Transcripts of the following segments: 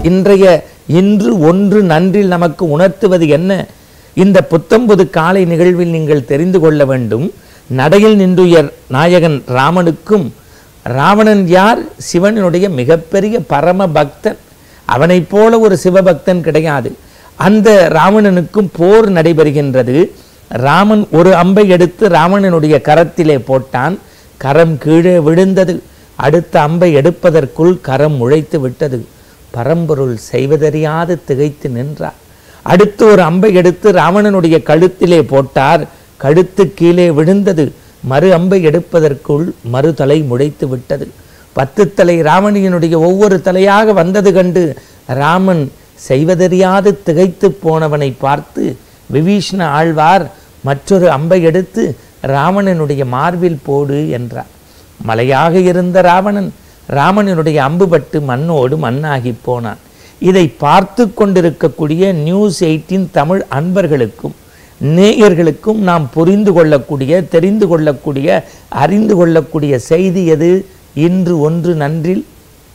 இன்றைய இன்று ஒன்று நன்றில் நமக்கு உணர்த்துவது என்ன இந்த புத்தம்புது காலை நிகழ்வில் நீங்கள் தெரிந்து கொள்ள வேண்டும் நடையில் நின்றுயர் நாயகன் ராமனுக்கும் ராவணன் யார் சிவனுடைய மிகப்பெரிய பரம பக்தன் அவனைப் போல ஒரு சிவபக்தன் கிடையாது அந்த ராவணனுக்கும் போர் நடைபெறுகின்றது ராமன் ஒரு அம்பை எடுத்து ராவணனுடைய கரத்திலே போட்டான் கரம் கீழே விழுந்தது அடுத்த அம்பை எடுப்பதற்குள் கரம் முளைத்து விட்டது பரம்பொருள் செய்வதறியாது திகைத்து நின்றார் அடுத்து ஒரு அம்பை எடுத்து ராவணனுடைய கழுத்திலே போட்டார் கழுத்து கீழே விழுந்தது மறு அம்பை எடுப்பதற்குள் மறு தலை முளைத்து விட்டது பத்து தலை ராவணியனுடைய ஒவ்வொரு தலையாக வந்தது கண்டு ராமன் செய்வதறியாது திகைத்து போனவனை பார்த்து விபீஷ்ண ஆழ்வார் மற்றொரு அம்பை எடுத்து ராவணனுடைய மார்பில் போடு என்றார் மலையாக இருந்த ராவணன் ராமனுடைய அம்புபட்டு மண்ணோடு மண்ணாகி போனான் இதை பார்த்து கொண்டிருக்கக்கூடிய நியூஸ் எயிட்டின் தமிழ் அன்பர்களுக்கும் நேயர்களுக்கும் நாம் புரிந்து கொள்ளக்கூடிய தெரிந்து கொள்ளக்கூடிய அறிந்து கொள்ளக்கூடிய செய்தி எது இன்று ஒன்று நன்றில்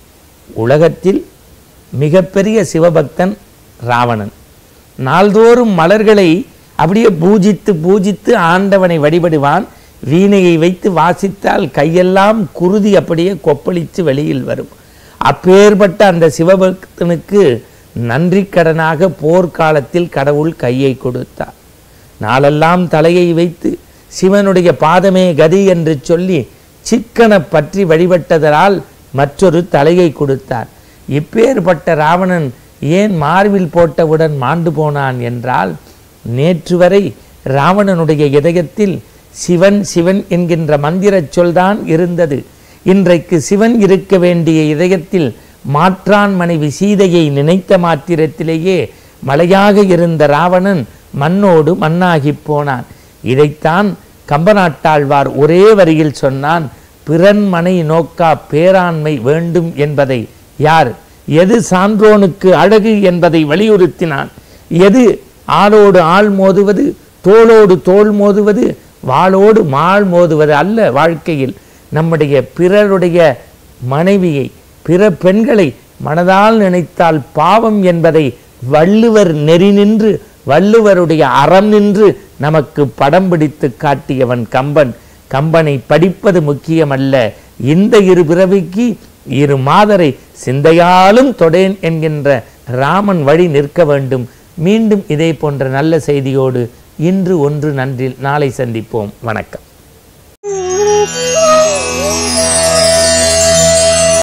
உலகத்தில் மிகப்பெரிய சிவபக்தன் ராவணன் நாள்தோறும் மலர்களை அப்படியே பூஜித்து பூஜித்து ஆண்டவனை வழிபடுவான் வீணையை வைத்து வாசித்தால் கையெல்லாம் குருதி அப்படியே கொப்பளித்து வெளியில் வரும் அப்பேற்பட்ட அந்த சிவபக்தனுக்கு நன்றி கடனாக போர்க்காலத்தில் கடவுள் கையை கொடுத்தார் நாளெல்லாம் தலையை வைத்து சிவனுடைய பாதமே கதி என்று சொல்லி சிக்கன பற்றி வழிபட்டதனால் மற்றொரு தலையை கொடுத்தார் இப்பேற்பட்ட ராவணன் ஏன் மார்பில் போட்டவுடன் மாண்டு போனான் என்றால் நேற்று வரை ராவணனுடைய இதயத்தில் சிவன் சிவன் என்கின்ற மந்திரச் சொல்தான் இருந்தது இன்றைக்கு சிவன் இருக்க வேண்டிய இதயத்தில் மாற்றான் மனைவி சீதையை நினைத்த மாத்திரத்திலேயே மலையாக இருந்த ராவணன் மண்ணோடு மண்ணாகிப் போனான் இதைத்தான் கம்பநாட்டாழ்வார் ஒரே வரியில் சொன்னான் பிறன் மனை நோக்கா பேராண்மை வேண்டும் என்பதை யார் எது சான்றோனுக்கு அழகு என்பதை வலியுறுத்தினான் எது ஆளோடு ஆள் மோதுவது தோளோடு தோள் மோதுவது வாளோடு மாள் மோதுவது அல்ல வாழ்க்கையில் நம்முடைய பிறருடைய மனைவியை பிற பெண்களை மனதால் நினைத்தால் பாவம் என்பதை வள்ளுவர் நெறி நின்று வள்ளுவருடைய அறம் நின்று நமக்கு படம் பிடித்து காட்டியவன் கம்பன் கம்பனை படிப்பது முக்கியமல்ல இந்த இரு பிறவிக்கு இரு மாதரை சிந்தையாலும் தொடேன் என்கின்ற ராமன் வழி நிற்க வேண்டும் மீண்டும் இதே போன்ற நல்ல செய்தியோடு இன்று ஒன்று நன்றில் நாளை சந்திப்போம் வணக்கம் Thank you.